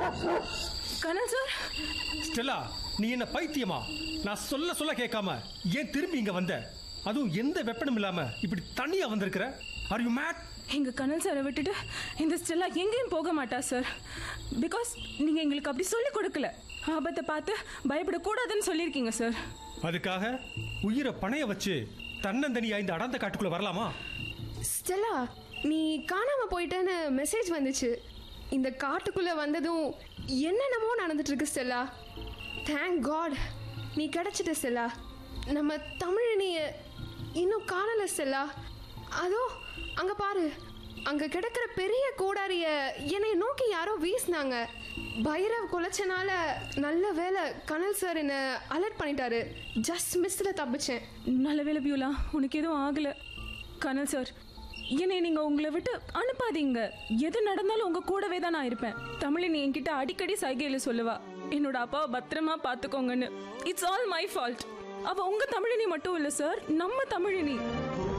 கனல் sir Stella நீ என்ன பைத்தியமா நான் சொல்ல சொல்ல கேட்காம ஏன் திரும்பி இங்க வந்த அதுவும் எந்த வெப்பனும் இல்லாம இப்படி தனியா வந்திருக்கிற ஆர் யூ மேட் எங்க கனல் சாரை விட்டுட்டு இந்த ஸ்டெல்லா எங்கேயும் போக மாட்டா சார் பிகாஸ் நீங்க எங்களுக்கு அப்படி சொல்லி கொடுக்கல ஆபத்தை பார்த்து பயப்படக்கூடாதுன்னு சொல்லியிருக்கீங்க சார் அதுக்காக உயிரை பணைய வச்சு தன்னந்தனியா இந்த அடர்ந்த காட்டுக்குள்ள வரலாமா ஸ்டெல்லா நீ காணாம போயிட்டேன்னு மெசேஜ் வந்துச்சு இந்த காட்டுக்குள்ள வந்ததும் என்னென்னமோ நடந்துட்டு இருக்கு ஸ்டெல்லா தேங்க் காட் நீ கிடைச்சிட்ட ஸ்டெல்லா நம்ம தமிழினிய இன்னும் காணல ஸ்டெல்லா அதோ அங்க பாரு அங்க கிடக்கிற பெரிய கோடாரிய என்னை நோக்கி யாரோ வீசினாங்க பைரவ் குலைச்சனால நல்ல வேலை கனல் சார் என்னை அலர்ட் பண்ணிட்டாரு ஜஸ்ட் மிஸ்ஸில் தப்பிச்சேன் நல்ல வேலை பியூலா உனக்கு எதுவும் ஆகல கனல் சார் என்னை நீங்க உங்களை விட்டு அனுப்பாதீங்க எது நடந்தாலும் உங்க கூடவே தான் நான் இருப்பேன் தமிழினி என்கிட்ட அடிக்கடி சைகையில சொல்லுவா என்னோட அப்பாவை பத்திரமா பாத்துக்கோங்கன்னு இட்ஸ் ஆல் மை ஃபால்ட் அவ உங்க தமிழினி மட்டும் இல்ல சார் நம்ம தமிழினி